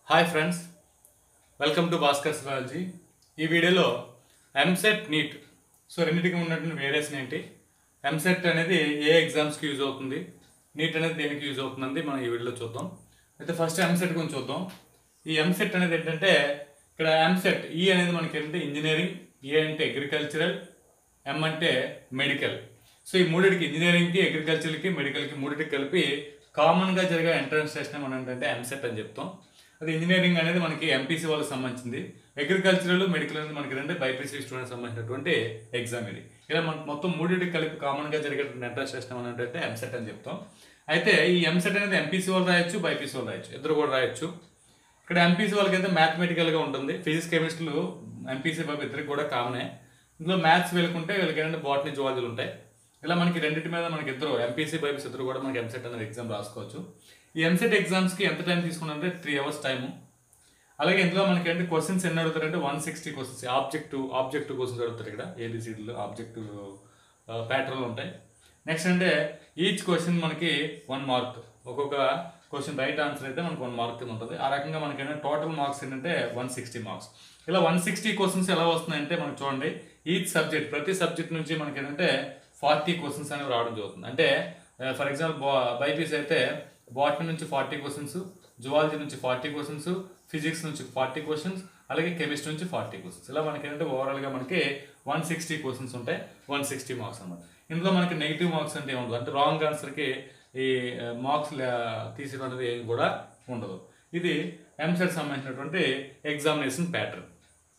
hi friends welcome to Bhaskar's biology ఈ వీడియోలో EAMCET neat so రెండింటికి ఉన్నటువంటి వేరియేషన్ ఏంటి ఎంసెట్ అనేది ఏ ఎగ్జామ్స్కి యూజ్ అవుతుంది నీట్ అనేది దేనికి యూజ్ అవుతుందని మనం ఈ వీడియోలో చూద్దాం అయితే ఫస్ట్ ఎంసెట్ గురించి చూద్దాం ఈ ఎంసెట్ అనేది ఏంటంటే ఇక్కడ ఎంసెట్ ఈ అనేది మనకి ఏంటంటే ఇంజనీరింగ్ ఏ అంటే అగ్రికల్చరల్ ఎం అంటే మెడికల్ సో ఈ మూడిటికి ఇంజనీరింగ్కి అగ్రికల్చర్కి మెడికల్కి మూడిటికి కలిపి కామన్గా జరిగే ఎంట్రన్స్ టెస్ట్ మనం ఏంటంటే ఎంసెట్ అని చెప్తాం అది ఇంజనీరింగ్ అనేది మనకి ఎంపీసీ వాళ్ళకి సంబంధించింది అగ్రికల్చరల్ మెడికల్ అనేది మనకి రెండు బైపీసీ స్టూడెంట్స్ సంబంధించినటువంటి ఎగ్జామ్ ఇది ఇలా మనకు మొత్తం మూడింటికి కలిపి కామన్గా జరిగేటువంటి ఎంట్రన్స్ టెస్ట్ మనం ఏంటంటే ఎంసెట్ అని చెప్తాం అయితే ఈ ఎంసెట్ అనేది ఎంపీసీ వాళ్ళు రాయొచ్చు బైపీసీ వాళ్ళు రాయొచ్చు ఇద్దరు కూడా రాయొచ్చు ఇక్కడ ఎంపీసీ వాళ్ళకి అయితే మ్యాథమెటికల్గా ఉంటుంది ఫిజిక్స్ కెమిస్ట్రీలు ఎంపీసీ బాబు ఇద్దరికి కూడా కామనే ఇందులో మ్యాథ్స్ వెళ్ళకుంటే వీళ్ళకి ఏంటంటే బాటనీ జువాలజీలు ఉంటాయి ఇలా మనకి రెండింటి మీద మనకి ఇద్దరు ఎంపీసీ బైపీసీ ఇద్దరు కూడా మనకి ఎంసెట్ అనేది ఎగ్జామ్ రాసుకోవచ్చు ఈ ఎంసెట్ ఎగ్జామ్స్కి ఎంత టైం తీసుకున్నారంటే త్రీ అవర్స్ టైము అలాగే ఇందులో మనకి అంటే క్వశ్చన్స్ ఎన్ని అడుగుతారంటే one sixty questions objective objective questions అడుగుతారు ఇక్కడ ఏబిసిడీలు ఆబ్జెక్టివ్ ప్యాటర్న్లు ఉంటాయి నెక్స్ట్ అంటే ఈచ్ క్వశ్చన్ మనకి వన్ మార్క్ ఒక్కొక్క క్వశ్చన్ రైట్ ఆన్సర్ అయితే మనకు వన్ మార్క్ కింద ఉంటుంది ఆ రకంగా మనకి ఏంటంటే టోటల్ మార్క్స్ ఏంటంటే వన్ సిక్స్టీ మార్క్స్ ఇలా వన్ సిక్స్టీ క్వశ్చన్స్ ఎలా వస్తున్నాయంటే మనకి చూడండి ఈచ్ సబ్జెక్ట్ ప్రతి సబ్జెక్ట్ నుంచి మనకి ఏంటంటే ఫార్టీ క్వశ్చన్స్ అనేవి రావడం జరుగుతుంది అంటే ఫర్ ఎగ్జాంపుల్ బైపీస్ అయితే బాటనీ నుంచి ఫార్టీ క్వశ్చన్స్ జువాలజీ నుంచి ఫార్టీ క్వశ్చన్స్ ఫిజిక్స్ నుంచి ఫార్టీ క్వశ్చన్స్ అలాగే కెమిస్ట్రీ నుంచి ఫార్టీ క్వశ్చన్స్ ఇలా మనకి ఏంటంటే ఓవరాల్గా మనకి వన్ సిక్స్టీ క్వశ్చన్స్ ఉంటాయి వన్ సిక్స్టీ మార్క్స్ అన్నమాట ఇందులో మనకి నెగిటివ్ మార్క్స్ అంటే ఏముండదు అంటే రాంగ్ ఆన్సర్కి ఈ మార్క్స్ తీసేయడం అనేది ఏం కూడా ఉండదు ఇది ఎంసెట్ సంబంధించినటువంటి ఎగ్జామినేషన్ ప్యాటర్న్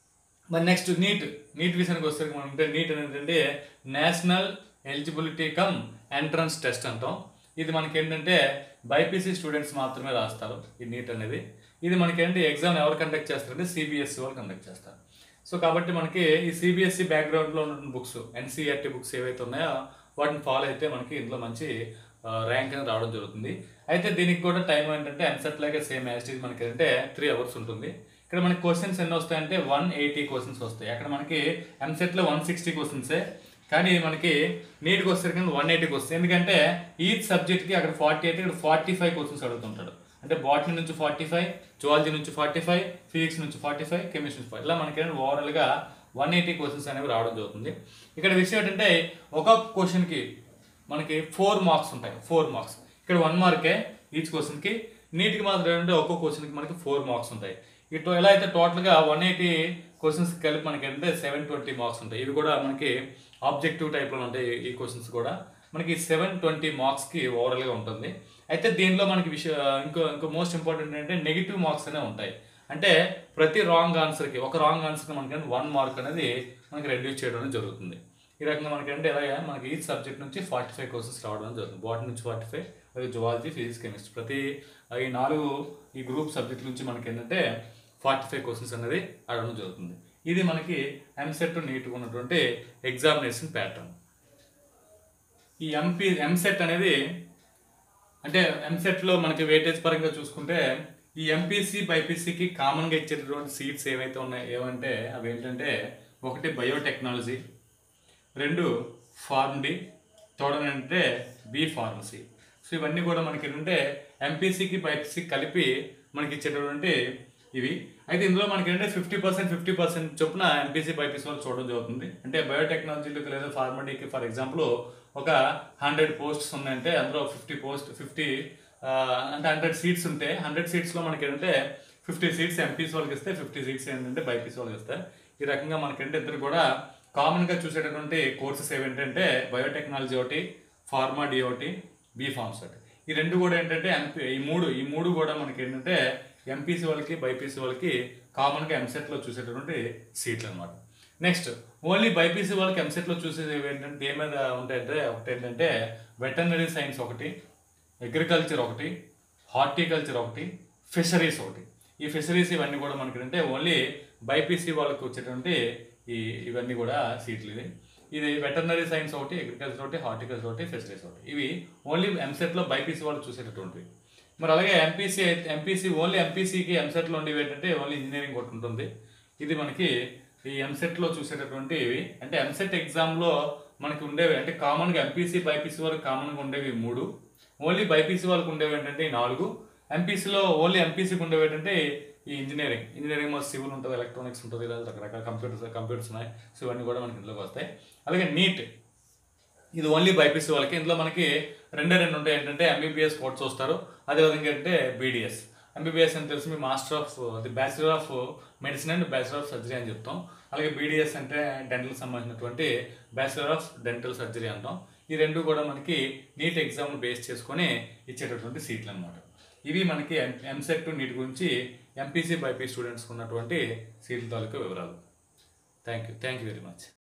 మరి నెక్స్ట్ నీట్ నీట్ విషయానికి వస్తే మనం అంటే నీట్ అనేది ఏంటంటే national eligibility cum entrance test అంటాం ఇది మనకి ఏంటంటే బైపీసీ స్టూడెంట్స్ మాత్రమే రాస్తారు ఈ నీట్ అనేది ఇది మనకి ఏంటి ఎగ్జామ్ ఎవరు కండక్ట్ చేస్తారంటే సిబిఎస్ఈ వాళ్ళు కండక్ట్ చేస్తారు సో కాబట్టి మనకి ఈ సిబిఎస్ఈ బ్యాక్గ్రౌండ్లో ఉన్న బుక్స్ ఎన్సీఆర్టీ బుక్స్ ఏవైతే ఉన్నాయో వాటిని ఫాలో అయితే మనకి ఇందులో మంచి ర్యాంక్ అనేది రావడం జరుగుతుంది అయితే దీనికి కూడా టైం ఏంటంటే ఎంసెట్ లాగే సేమ్ యాస్టీజ్ మనకి అంటే త్రీ అవర్స్ ఉంటుంది ఇక్కడ మనకి క్వశ్చన్స్ ఎన్ని వస్తాయంటే వన్ ఎయిటీ క్వశ్చన్స్ వస్తాయి అక్కడ మనకి ఎంసెట్లో వన్ సిక్స్టీ క్వశ్చన్సే కానీ మనకి నీట్కి వస్తే కానీ వన్ ఎయిటీకి వస్తాయి ఎందుకంటే ఈచ్ సబ్జెక్ట్కి అక్కడ ఫార్టీ అయితే ఇక్కడ ఫార్టీ ఫైవ్ క్వశ్చన్స్ అడుగుతుంటాడు అంటే బాటనీ నుంచి ఫార్టీ ఫైవ్ జువాలజీ నుంచి ఫార్టీ ఫైవ్ ఫిజిక్స్ నుంచి ఫార్టీ ఫైవ్ కెమిస్ట్రీ నుంచి ఫైవ్ ఇలా మనకి ఓవరాల్గా వన్ ఎయిటీ క్వశ్చన్స్ అనేవి రావడం జరుగుతుంది ఇక్కడ విషయం ఏంటంటే ఒక క్వశ్చన్కి మనకి ఫోర్ మార్క్స్ ఉంటాయి ఫోర్ మార్క్స్ ఇక్కడ వన్ మార్కే ఈచ్ క్వశ్చన్కి నీట్కి మాత్రం ఏంటంటే ఒక్కో క్వశ్చన్కి మనకి ఫోర్ మార్క్స్ ఉంటాయి ఇటు ఎలా అయితే టోటల్గా వన్ ఎయిటీ క్వశ్చన్స్ కలిపి మనకి ఏంటంటే సెవెన్ ట్వంటీ మార్క్స్ ఉంటాయి ఇవి కూడా మనకి ఆబ్జెక్టివ్ టైప్లో ఉంటాయి ఈ క్వశ్చన్స్ కూడా మనకి సెవెన్ ట్వంటీ మార్క్స్కి ఓవరాల్గా ఉంటుంది అయితే దీనిలో మనకి విషయ ఇంకో ఇంకో మోస్ట్ ఇంపార్టెంట్ ఏంటంటే నెగిటివ్ మార్క్స్ అనేవి ఉంటాయి అంటే ప్రతి రాంగ్ ఆన్సర్కి ఒక రాంగ్ ఆన్సర్కి మనకి వన్ మార్క్ అనేది మనకి రెడ్యూస్ చేయడం అనేది జరుగుతుంది ఈ రకంగా మనకి అంటే ఎలాగా మనకి ఈ సబ్జెక్ట్ నుంచి ఫార్టీ ఫైవ్ క్వశ్చన్స్ రావడం జరుగుతుంది బాటనీ నుంచి ఫార్టీ ఫైవ్ అలాగే జువాలజీ ఫిజిక్స్ కెమిస్ట్రీ ప్రతి ఈ నాలుగు ఈ గ్రూప్ సబ్జెక్ట్ నుంచి మనకి ఏంటంటే ఫార్టీ ఫైవ్ క్వశ్చన్స్ అనేది అడగడం జరుగుతుంది ఇది మనకి ఎంసెట్ నీట్గా ఉన్నటువంటి ఎగ్జామినేషన్ ప్యాటర్న్ ఈ ఎంపీ ఎంసెట్ అనేది అంటే ఎంసెట్లో మనకి వెయిటేజ్ పరంగా చూసుకుంటే ఈ ఎంపీసీ బైపీసీకి కామన్గా ఇచ్చేటటువంటి సీట్స్ ఏవైతే ఉన్నాయి ఏమంటే అవి ఏంటంటే ఒకటి బయోటెక్నాలజీ రెండు ఫార్మ్ డి తోడనంటే బి ఫార్మసీ సో ఇవన్నీ కూడా మనకి ఏంటంటే ఎంపీసీకి బైపీసీకి కలిపి మనకి ఇచ్చేటటువంటి ఇవి అయితే ఇందులో మనకి ఏంటంటే ఫిఫ్టీ పర్సెంట్ ఫిఫ్టీ పర్సెంట్ చొప్పున ఎంపీసీ బైపీసీ వాళ్ళు చూడడం జరుగుతుంది అంటే బయోటెక్నాలజీలోకి లేదా ఫార్మడీకి ఫర్ ఎగ్జాంపుల్ ఒక హండ్రెడ్ పోస్ట్స్ ఉన్నాయంటే అందులో ఫిఫ్టీ పోస్ట్ ఫిఫ్టీ అంటే హండ్రెడ్ సీట్స్ ఉంటే హండ్రెడ్ సీట్స్లో మనకి ఏంటంటే ఫిఫ్టీ సీట్స్ ఎంపీసీ వాళ్ళకి ఇస్తే ఫిఫ్టీ సీట్స్ ఏంటంటే బైపీసీ వాళ్ళకి ఇస్తారు ఈ రకంగా మనకి ఏంటంటే ఇద్దరు కూడా కామన్గా చూసేటటువంటి కోర్సెస్ ఏవేంటంటే బయోటెక్నాలజీ ఒకటి ఫార్మా డి ఒకటి బీ ఫార్మ్స్ ఒకటి ఈ రెండు కూడా ఏంటంటే ఎంపీ ఈ మూడు ఈ మూడు కూడా మనకి ఏంటంటే ఎంపీసీ వాళ్ళకి బైపీసీ వాళ్ళకి కామన్గా ఎంసెట్లో చూసేటటువంటి సీట్లు అనమాట నెక్స్ట్ ఓన్లీ బైపీసీ వాళ్ళకి ఎంసెట్లో చూసేది ఏంటంటే ఏ మీద ఉంటాయంటే ఒకటి ఏంటంటే వెటర్నరీ సైన్స్ ఒకటి అగ్రికల్చర్ ఒకటి హార్టికల్చర్ ఒకటి ఫిషరీస్ ఒకటి ఈ ఫిషరీస్ ఇవన్నీ కూడా మనకి అంటే ఓన్లీ బైపీసీ వాళ్ళకి వచ్చేటువంటి ఈ ఇవన్నీ కూడా సీట్లు ఇది ఇది వెటర్నరీ సైన్స్ ఒకటి అగ్రికల్చర్ ఒకటి హార్టికల్చర్ ఒకటి ఫిషరీస్ ఒకటి ఇవి ఓన్లీ ఎంసెట్లో బైపీసీ వాళ్ళు చూసేటటువంటివి మరి అలాగే ఎంపీసీ ఎంపీసీ ఓన్లీ ఎంపీసీకి ఎంసెట్లో ఉండేవి ఏంటంటే ఓన్లీ ఇంజనీరింగ్ ఒకటి ఉంటుంది ఇది మనకి ఈ ఎంసెట్లో చూసేటటువంటి ఇవి అంటే ఎంసెట్ ఎగ్జామ్లో మనకి ఉండేవి అంటే కామన్గా ఎంపీసీ బైపీసీ వరకు కామన్గా ఉండేవి మూడు ఓన్లీ బైపీసీ వాళ్ళకి ఉండేవి ఏంటంటే ఈ నాలుగు ఎంపీసీలో ఓన్లీ ఎంపీసీకి ఉండేవి ఏంటంటే ఈ ఇంజనీరింగ్ ఇంజనీరింగ్ మా సివిల్ ఉంటుంది ఎలక్ట్రానిక్స్ ఉంటుంది ఇలా రకరకాల కంప్యూటర్స్ కంప్యూటర్స్ ఉన్నాయి సో ఇవన్నీ కూడా మనకి ఇందులోకి వస్తాయి అలాగే నీట్ ఇది ఓన్లీ బైపీసీ వాళ్ళకి ఇందులో మనకి రెండే రెండు ఉంటాయి ఏంటంటే ఎంబీబీఎస్ కోర్స్ వస్తారు అదేవిధంగా ఏంటంటే బీడీఎస్ ఎంబీబీఎస్ అని తెలిసి మీ master of the bachelor of medicine and bachelor of surgery అని చెప్తాం అలాగే బీడీఎస్ అంటే డెంటల్ సంబంధించినటువంటి బ్యాచిలర్ ఆఫ్ డెంటల్ సర్జరీ అంటాం ఈ రెండు కూడా మనకి నీట్ ఎగ్జామ్ బేస్ చేసుకొని ఇచ్చేటటువంటి సీట్లు అనమాట ఇవి మనకి ఎంసెట్ నీట్ గురించి ఎంపీసీ బైపీ స్టూడెంట్స్కి ఉన్నటువంటి సీట్ల తాలూకా వివరాలు thank you thank you very much